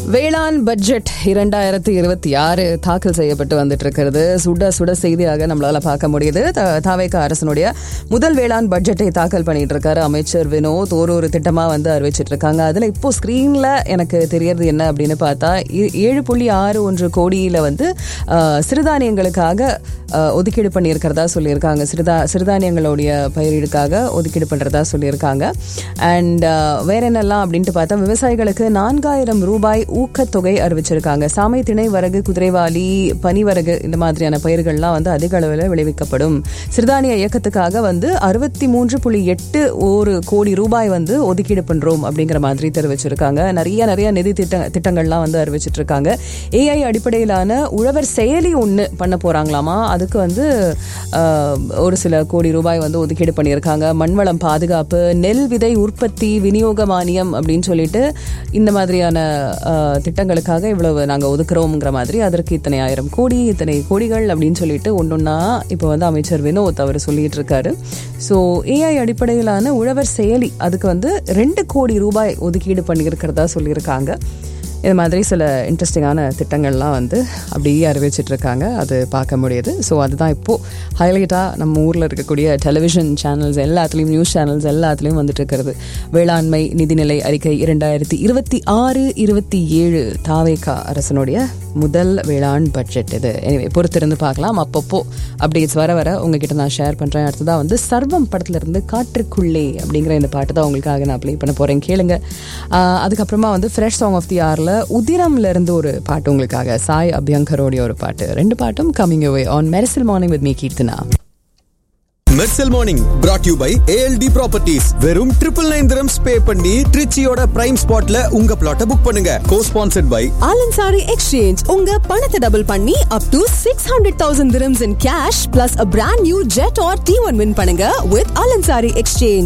வேளாண் பட்ஜெட் இரண்டாயிரத்தி இருபத்தி ஆறு தாக்கல் செய்யப்பட்டு வந்துட்டு இருக்கிறது சுட சுட செய்தியாக நம்மளால பார்க்க முடியுது த- தாவேக அரசனுடைய முதல் வேளாண் பட்ஜெட்டை தாக்கல் பண்ணிட்டு இருக்காரு அமைச்சர் வினோத் ஒரு ஒரு திட்டமா வந்து அறிவிச்சிட்டு இருக்காங்க அதுல இப்போ ஸ்கிரீன்ல எனக்கு தெரியறது என்ன அப்படின்னு பார்த்தா ஏ- ஏழு புள்ளி ஆறு ஒன்று கோடியில வந்து அஹ், சிறுதானியங்களுக்காக அஹ், ஒதுக்கீடு பண்ணியிருக்கிறதா சொல்லியிருக்காங்க சிறுதா சிறுதானியங்களுடைய பயிரிடுக்காக ஒதுக்கீடு பண்றதா சொல்லியிருக்காங்க அண்ட் வேற என்னெல்லாம் அப்படின்ட்டு பார்த்தா விவசாயிகளுக்கு நான்காயிரம் ரூபாய் ஊக்கத்தொகை அறிவிச்சிருக்காங்க சாமை திணை வரகு குதிரைவாலி பனிவரகு இந்த மாதிரியான பயிர்கள்லாம் வந்து அதிக அளவில் விளைவிக்கப்படும் சிறுதானிய இயக்கத்துக்காக வந்து அறுபத்தி மூன்று புள்ளி எட்டு ஒரு கோடி ரூபாய் வந்து ஒதுக்கீடு பண்றோம் அப்படிங்கிற மாதிரி தெரிவிச்சிருக்காங்க நிறைய நிறைய நிதி திட்ட திட்டங்கள்லாம் வந்து அறிவிச்சிட்டு இருக்காங்க ஏஐ அடிப்படையிலான உழவர் செயலி ஒன்று பண்ண போறாங்களாமா அதுக்கு வந்து ஆஹ், ஒரு சில கோடி ரூபாய் வந்து ஒதுக்கீடு பண்ணியிருக்காங்க மண்வளம் பாதுகாப்பு நெல் விதை உற்பத்தி விநியோக மானியம் அப்படின்னு சொல்லிட்டு இந்த மாதிரியான ஆஹ், திட்டங்களுக்காக இவ்வளவு நாங்கள் ஒதுக்குறோம்ங்கிற மாதிரி அதற்கு இத்தனை ஆயிரம் கோடி இத்தனை கோடிகள் அப்படின்னு சொல்லிட்டு ஒன்னொன்னா இப்போ வந்து அமைச்சர் வினோத் அவர் சொல்லிட்டு இருக்காரு ஸோ ஏஐ அடிப்படையிலான உழவர் செயலி அதுக்கு வந்து ரெண்டு கோடி ரூபாய் ஒதுக்கீடு பண்ணியிருக்கிறதா சொல்லியிருக்காங்க இது மாதிரி சில இன்ட்ரெஸ்டிங்கான திட்டங்கள்லாம் வந்து அப்படியே அறிவிச்சிட்டு இருக்காங்க அது பார்க்க முடியுது ஸோ அதுதான் இப்போது ஹைலைட்டாக நம்ம ஊரில் இருக்கக்கூடிய டெலிவிஷன் சேனல்ஸ் எல்லாத்துலேயும் நியூஸ் சேனல்ஸ் எல்லாத்துலேயும் வந்துட்டு இருக்கிறது வேளாண்மை நிதிநிலை அறிக்கை இரண்டாயிரத்தி இருபத்தி ஆறு இருபத்தி ஏழு தாவேகா அரசனுடைய முதல் வேளாண் பட்ஜெட் இது எனவே பொறுத்திருந்து பார்க்கலாம் அப்பப்போ அப்டேட்ஸ் வர வர உங்ககிட்ட நான் ஷேர் பண்ணுறேன் அடுத்ததாக வந்து சர்வம் படத்துல இருந்து காற்றுக்குள்ளே அப்படிங்கிற இந்த பாட்டு தான் உங்களுக்காக நான் ப்ளே பண்ண போகிறேன் கேளுங்க ஆஹ் அதுக்கப்புறமா வந்து ஃப்ரெஷ் சாங் ஆஃப் தி ஆரில் உதிரம்ல இருந்து ஒரு பாட்டு உங்களுக்காக சாய் அபியங்கரோடைய ஒரு பாட்டு ரெண்டு பாட்டும் coming away on Mersal morning with me Keerthana Mersal morning brought you by ALT properties வெறும் ட்ரிபிள் நைன் திரம்ஸ் பே பண்ணி ட்ரிச்சியோட பிரைம் ஸ்பாட்ல உங்க பிளாட்டை புக் பண்ணுங்க co sponsored by Al Ansari exchange உங்க பணத்தை டபுள் பண்ணி up to six hundred thousand dirhams in cash plus a brand new Jetour T one win பண்ணுங்க வித் ஆலன்சாரி எக்ஸ்சேஞ்ச்